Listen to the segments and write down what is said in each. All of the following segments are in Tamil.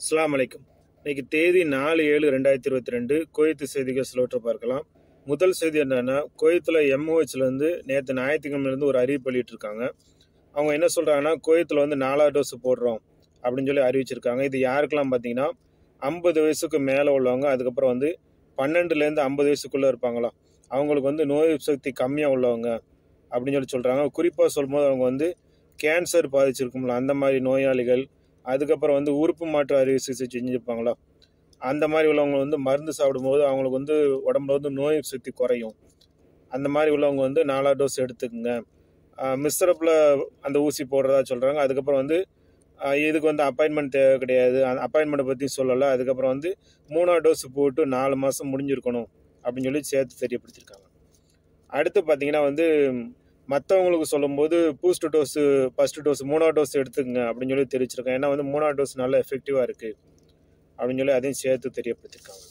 அஸ்ஸலாமு அலைக்கும் இன்னைக்கு தேதி நாலு ஏழு ரெண்டாயிரத்தி இருபத்தி ரெண்டு குவைத்து செய்திகள் சிலவற்றை பார்க்கலாம் முதல் செய்தி என்னன்னா குவைத்தில் எம்ஓஹெச்லேருந்து நேற்று ஞாயிற்றுக்கிழமைலேருந்து ஒரு அறிவிப்பு வெளியிட்டிருக்காங்க அவங்க என்ன சொல்கிறாங்கன்னா குவைத்தில் வந்து நாலாவது டோஸ் போடுறோம் அப்படின்னு சொல்லி அறிவிச்சிருக்காங்க இது யாருக்கெல்லாம் பார்த்தீங்கன்னா ஐம்பது வயசுக்கு மேலே உள்ளவங்க அதுக்கப்புறம் வந்து பன்னெண்டுலேருந்து ஐம்பது வயசுக்குள்ளே இருப்பாங்களா அவங்களுக்கு வந்து நோய் சக்தி கம்மியாக உள்ளவங்க அப்படின்னு சொல்லி சொல்கிறாங்க குறிப்பாக சொல்லும்போது அவங்க வந்து கேன்சர் பாதிச்சிருக்கும்ல அந்த மாதிரி நோயாளிகள் அதுக்கப்புறம் வந்து உறுப்பு மாற்று அறுவை சிகிச்சை செஞ்சுருப்பாங்களா அந்த மாதிரி உள்ளவங்க வந்து மருந்து சாப்பிடும்போது அவங்களுக்கு வந்து உடம்புல வந்து நோய் சக்தி குறையும் அந்த மாதிரி உள்ளவங்க வந்து நாலாவது டோஸ் எடுத்துக்கோங்க மிஸ்ரப்பில் அந்த ஊசி போடுறதா சொல்கிறாங்க அதுக்கப்புறம் வந்து ஆஹ் இதுக்கு வந்து அப்பாயின்மெண்ட் தேவை கிடையாது அந்த அப்பாயின்மெண்ட்டை பற்றி சொல்லலை அதுக்கப்புறம் வந்து மூணாவது டோஸ் போட்டு நாலு மாதம் முடிஞ்சிருக்கணும் அப்படின்னு சொல்லி சேர்த்து தெரியப்படுத்தியிருக்காங்க அடுத்து பார்த்தீங்கன்னா வந்து மற்றவங்களுக்கு சொல்லும்போது பூஸ்ட் டோஸு ஃபஸ்ட்டு டோஸ் மூணாவது டோஸ் எடுத்துக்கங்க அப்படின்னு சொல்லி தெரிவிச்சிருக்கேன் ஏன்னா வந்து மூணாவது டோஸ் நல்லா எஃபெக்டிவாக இருக்குது அப்படின்னு சொல்லி அதையும் சேர்த்து தெரியப்படுத்தியிருக்காங்க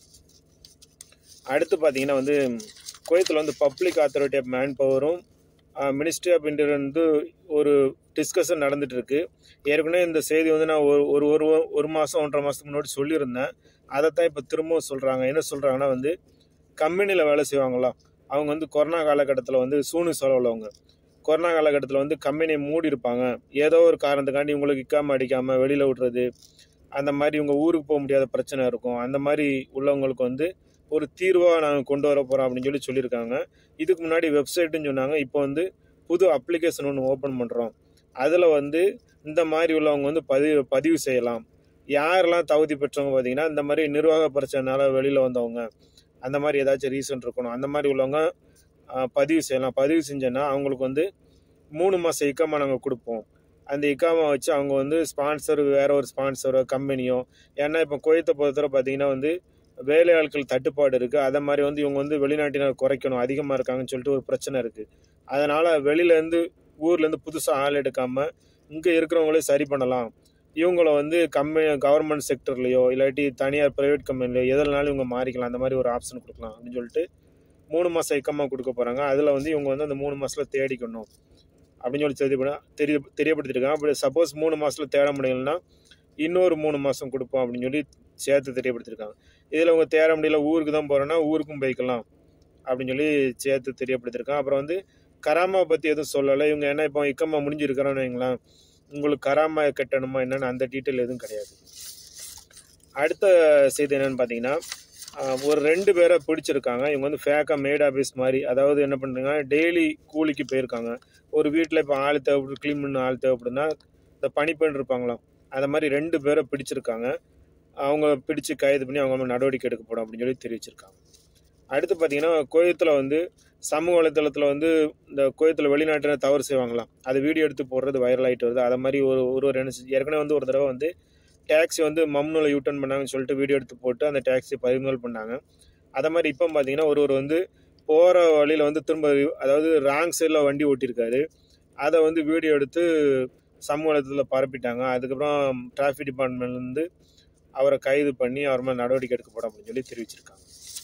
அடுத்து பார்த்தீங்கன்னா வந்து குவைத்தில் வந்து பப்ளிக் அத்தாரிட்டி ஆஃப் மேன் பவரும் மினிஸ்ட்ரி ஆஃப் இன்டீரியர் வந்து ஒரு டிஸ்கஷன் நடந்துட்டு இருக்கு ஏற்கனவே இந்த செய்தி வந்து நான் ஒரு ஒரு ஒரு ஒரு மாதம் ஒன்றரை மாதத்துக்கு முன்னாடி சொல்லியிருந்தேன் அதைத்தான் இப்போ திரும்பவும் சொல்கிறாங்க என்ன சொல்கிறாங்கன்னா வந்து கம்பெனியில் வேலை செய்வாங்களா அவங்க வந்து கொரோனா காலகட்டத்தில் வந்து சூனு செலவுள்ளவங்க கொரோனா காலகட்டத்தில் வந்து கம்பெனியை மூடி இருப்பாங்க ஏதோ ஒரு காரணத்துக்காண்டி உங்களுக்கு இக்காம அடிக்காமல் வெளியில் விட்றது அந்த மாதிரி இவங்க ஊருக்கு போக முடியாத பிரச்சனை இருக்கும் அந்த மாதிரி உள்ளவங்களுக்கு வந்து ஒரு தீர்வாக நாங்கள் கொண்டு வர போகிறோம் அப்படின்னு சொல்லி சொல்லியிருக்காங்க இதுக்கு முன்னாடி வெப்சைட்டுன்னு சொன்னாங்க இப்போ வந்து புது அப்ளிகேஷன் ஒன்று ஓப்பன் பண்ணுறோம் அதில் வந்து இந்த மாதிரி உள்ளவங்க வந்து பதிவு பதிவு செய்யலாம் யாரெல்லாம் தகுதி பெற்றவங்க பார்த்தீங்கன்னா இந்த மாதிரி நிர்வாக பிரச்சனைனால வெளியில் வந்தவங்க அந்த மாதிரி ஏதாச்சும் ரீசன் இருக்கணும் அந்த மாதிரி உள்ளவங்க ஆஹ், பதிவு செய்யலாம் பதிவு செஞ்சோன்னா அவங்களுக்கு வந்து மூணு மாதம் இக்காமா நாங்கள் கொடுப்போம் அந்த இக்காமா வச்சு அவங்க வந்து ஸ்பான்சர் வேற ஒரு ஸ்பான்சரோ கம்பெனியோ ஏன்னா இப்போ குவைத்தை பொறுத்தவரை பார்த்தீங்கன்னா வந்து வேலையாட்கள் தட்டுப்பாடு இருக்குது அதை மாதிரி வந்து இவங்க வந்து வெளிநாட்டினர் குறைக்கணும் அதிகமாக இருக்காங்கன்னு சொல்லிட்டு ஒரு பிரச்சனை இருக்குது அதனால் வெளியிலேருந்து ஊர்லேருந்து புதுசாக ஆள் எடுக்காமல் இங்கே இருக்கிறவங்களே சரி பண்ணலாம் இவங்கள வந்து கம்பெனி கவர்மெண்ட் செக்டர்லேயோ இல்லாட்டி தனியார் ப்ரைவேட் கம்பெனிலையோ எதுலனாலும் இவங்க மாறிக்கலாம் அந்த மாதிரி ஒரு ஆப்ஷன் கொடுக்கலாம் அப்படின்னு சொல்லிட்டு மூணு மாதம் இக்கமாக கொடுக்க போகிறாங்க அதில் வந்து இவங்க வந்து அந்த மூணு மாதத்தில் தேடிக்கணும் அப்படின்னு சொல்லி தெரிய தெரிய தெரியப்படுத்திருக்காங்க அப்படி சப்போஸ் மூணு மாதத்தில் தேட முடியலன்னா இன்னொரு மூணு மாதம் கொடுப்போம் அப்படின்னு சொல்லி சேர்த்து தெரியப்படுத்திருக்காங்க இதில் அவங்க தேட முடியல ஊருக்கு தான் போகிறோன்னா ஊருக்கும் போய்க்கலாம் அப்படின்னு சொல்லி சேர்த்து தெரியப்படுத்திருக்காங்க அப்புறம் வந்து கராமா பற்றி எதுவும் சொல்லலை இவங்க என்ன இப்போ இக்கமா முடிஞ்சிருக்கிறோன்னு வைங்களேன் உங்களுக்கு கராமா கட்டணுமா என்னன்னு அந்த டீட்டெயில் எதுவும் கிடையாது அடுத்த செய்தி என்னன்னு பார்த்தீங்கன்னா ஆஹ், ஒரு ரெண்டு பேரை பிடிச்சிருக்காங்க இவங்க வந்து ஃபேக்காக மேட் ஆஃபீஸ் மாதிரி அதாவது என்ன பண்ணுறாங்க டெய்லி கூலிக்கு போயிருக்காங்க ஒரு வீட்டில் இப்போ ஆள் தேவைப்படும் க்ளீன் பண்ண ஆள் தேவைப்படுதுன்னா இந்த பணிப்பெண் இருப்பாங்களாம் அந்த மாதிரி ரெண்டு பேரை பிடிச்சிருக்காங்க அவங்க பிடிச்சு கைது பண்ணி அவங்க மேல நடவடிக்கை எடுக்கப்படும் அப்படின்னு சொல்லி தெரிவிச்சிருக்காங்க அடுத்து பார்த்தீங்கன்னா கோயத்தில் வந்து சமூக வலைத்தளத்தில் வந்து இந்த கோயத்தில் வெளிநாட்டினர் தவறு செய்வாங்களாம் அது வீடியோ எடுத்து போடுறது வைரல் ஆகிட்டு வருது அதை மாதிரி ஒரு ஒருவர் என்ன செஞ்சு- ஏற்கனவே வந்து ஒரு தடவை வந்து டேக்ஸி வந்து மம்னூல யூட்டர்ன் பண்ணாங்கன்னு சொல்லிட்டு வீடியோ எடுத்து போட்டு அந்த டேக்ஸி பறிமுதல் பண்ணாங்க அதை மாதிரி இப்போ பார்த்தீங்கன்னா ஒருவர் வந்து போகிற வழியில் வந்து திரும்ப அதாவது ராங் சைடில் வண்டி ஓட்டியிருக்காரு அதை வந்து வீடியோ எடுத்து சமூக வலைத்தளத்தில் பரப்பிட்டாங்க அதுக்கப்புறம் டிராஃபிக் டிபார்ட்மெண்ட்லேருந்து அவரை கைது பண்ணி அவர் மேலே நடவடிக்கை எடுக்கப்படும் அப்படின்னு சொல்லி தெரிவிச்சிருக்காங்க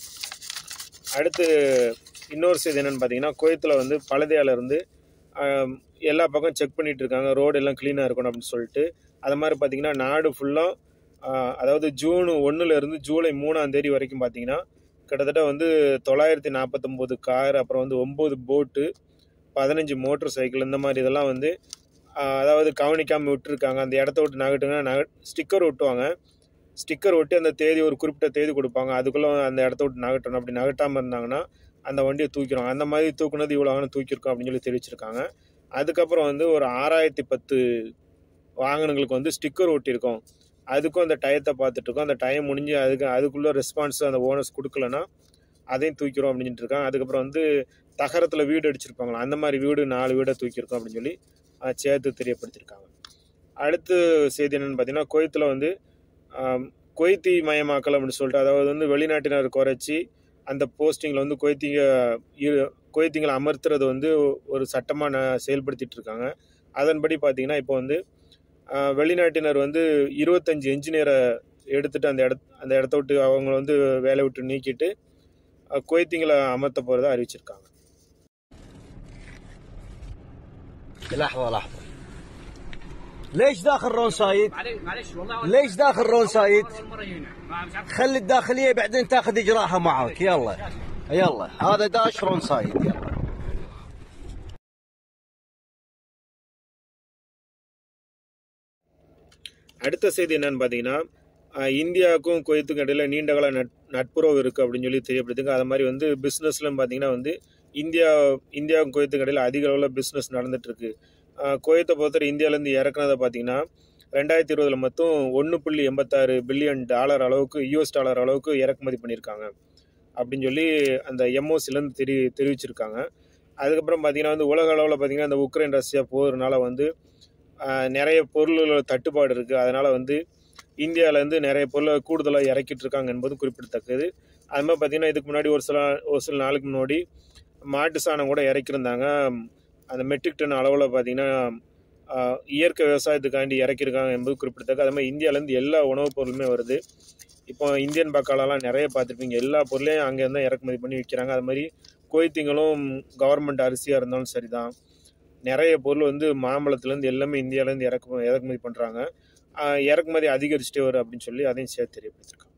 அடுத்து இன்னொரு செய்தி என்னன்னு பார்த்தீங்கன்னா குவைத்தில் வந்து பழதையால இருந்து ஆம், எல்லா பக்கம் செக் பண்ணிட்டு இருக்காங்க ரோடு எல்லாம் க்ளீனாக இருக்கணும் அப்படின்னு சொல்லிட்டு அது மாதிரி பார்த்தீங்கன்னா நாடு ஃபுல்லாக அதாவது ஜூன் ஒன்றுல இருந்து ஜூலை மூணாம் தேதி வரைக்கும் பார்த்தீங்கன்னா கிட்டத்தட்ட வந்து தொள்ளாயிரத்தி நாற்பத்தொம்போது கார் அப்புறம் வந்து ஒம்பது போட்டு பதினஞ்சு மோட்டர் சைக்கிள் இந்த மாதிரி இதெல்லாம் வந்து ஆஹ், அதாவது கவனிக்காமல் விட்டுருக்காங்க அந்த இடத்த விட்டு நகட்டுங்கன்னா நக ஸ்டிக்கர் ஒட்டுவாங்க ஸ்டிக்கர் ஒட்டி அந்த தேதி ஒரு குறிப்பிட்ட தேதி கொடுப்பாங்க அதுக்குள்ளே அந்த இடத்த விட்டு நகட்டணும் அப்படி நகட்டாமல் இருந்தாங்கன்னா அந்த வண்டியை தூக்கிடுவாங்க அந்த மாதிரி தூக்குனது இவ்வளோ ஆகணும் தூக்கியிருக்கோம் அப்படின்னு சொல்லி தெரிவிச்சிருக்காங்க அதுக்கப்புறம் வந்து ஒரு ஆறாயிரத்தி பத்து வாகனங்களுக்கு வந்து ஸ்டிக்கர் ஒட்டியிருக்கோம் அதுக்கும் அந்த டயத்தை பார்த்துட்டு இருக்கோம் அந்த டைம் முடிஞ்சு அதுக்கு அதுக்குள்ள ரெஸ்பான்ஸ் அந்த ஓனர்ஸ் கொடுக்கலன்னா அதையும் தூக்கிறோம் அப்படின்ட்டு இருக்காங்க அதுக்கப்புறம் வந்து தகரத்தில் வீடு அடிச்சிருப்பாங்களா அந்த மாதிரி வீடு நாலு வீடை தூக்கியிருக்கோம் அப்படின்னு சொல்லி அஹ், சேர்த்து தெரியப்படுத்தியிருக்காங்க அடுத்து செய்தி என்னன்னு பார்த்தீங்கன்னா குவைத்தில் வந்து ஆம், குவைத்தி மயமாக்கல் அப்படின்னு சொல்லிட்டு அதாவது வந்து வெளிநாட்டினர் குறைச்சி அந்த போஸ்டிங்கில் வந்து குவைத்திங்க இரு- குவைத்திங்களை அமர்த்துறது வந்து ஒரு சட்டமாக ந செயல்படுத்திட்டு இருக்காங்க அதன்படி பார்த்தீங்கன்னா இப்போ வந்து ஆஹ், வெளிநாட்டினர் வந்து இருபத்தஞ்சு இன்ஜினியரை எடுத்துட்டு அந்த இடத் அந்த இடத்த விட்டு அவங்க வந்து வேலை விட்டு நீக்கிட்டு அஹ், குவைத்திங்களை அமர்த்த போகிறதா அறிவிச்சிருக்காங்க لحظة لحظة ليش داخل رون سايد؟ معلش معلش والله ليش داخل رون سايد؟ اول مره هنا ما مش عارف خلي الداخليه بعدين تاخذ اجراءها معك يلا يلا هذا داش رون سايد يلا அடுத்த செய்தி என்னன்னு பார்த்தீங்கன்னா ஆஹ் இந்தியாவுக்கும் குவைத்துக்கும் இடையில நீண்ட கால நட் நட்புறவு இருக்குது அப்படின்னு சொல்லி தெரியப்படுதுங்க அது மாதிரி வந்து பிஸ்னஸ்லாம் பார்த்தீங்கன்னா வந்து இந்தியா இந்தியாவுக்கும் குவைத்துக்கும் இடையில அதிக அளவில் பிஸ்னஸ் நடந்துட்டுருக்கு குவைத்தை பொறுத்தவரை இந்தியாவிலேருந்து இறக்குனதை பார்த்தீங்கன்னா ரெண்டாயிரத்தி இருபதில் மொத்தம் ஒன்று புள்ளி எண்பத்தாறு பில்லியன் டாலர் அளவுக்கு யூஎஸ் டாலர் அளவுக்கு இறக்குமதி பண்ணியிருக்காங்க அப்படின்னு சொல்லி அந்த எம்ஓசிலேருந்து தெரி தெரிவிச்சிருக்காங்க அதுக்கப்புறம் பார்த்தீங்கன்னா வந்து உலக அளவில் பார்த்தீங்கன்னா இந்த உக்ரைன் ரஷ்யா போகிறதுனால வந்து ஆஹ், நிறைய பொருள்களோட தட்டுப்பாடு இருக்குது அதனால் வந்து இந்தியாவிலேருந்து நிறைய பொருளை கூடுதலாக இறக்கிட்டு இருக்காங்க என்பது குறிப்பிடத்தக்கது அது மாதிரி பார்த்தீங்கன்னா இதுக்கு முன்னாடி ஒரு சில ஒரு சில நாளுக்கு முன்னாடி மாட்டு சாணம் கூட இறக்கியிருந்தாங்க அந்த மெட்ரிக் டன் அளவில் பார்த்தீங்கன்னா ஆஹ், இயற்கை விவசாயத்துக்காண்டி இறக்கியிருக்காங்க என்பது குறிப்பிடத்தக்க அது மாதிரி இந்தியாவிலேருந்து எல்லா உணவுப் பொருளுமே வருது இப்போ இந்தியன் பக்காலெல்லாம் நிறைய பார்த்துருப்பீங்க எல்லா பொருளையும் அங்கேருந்து தான் இறக்குமதி பண்ணி விற்கிறாங்க அது மாதிரி கோயத்திங்களும் கவர்மெண்ட் அரிசியாக இருந்தாலும் சரிதான் நிறைய பொருள் வந்து மாம்பழத்துலேருந்து எல்லாமே இந்தியாவிலேருந்து இறக்கு இறக்குமதி பண்ணுறாங்க இறக்குமதி அதிகரிச்சுட்டே வரும் அப்படின்னு சொல்லி அதையும் சேர்த்து தெரியப்படுத்திருக்காங்க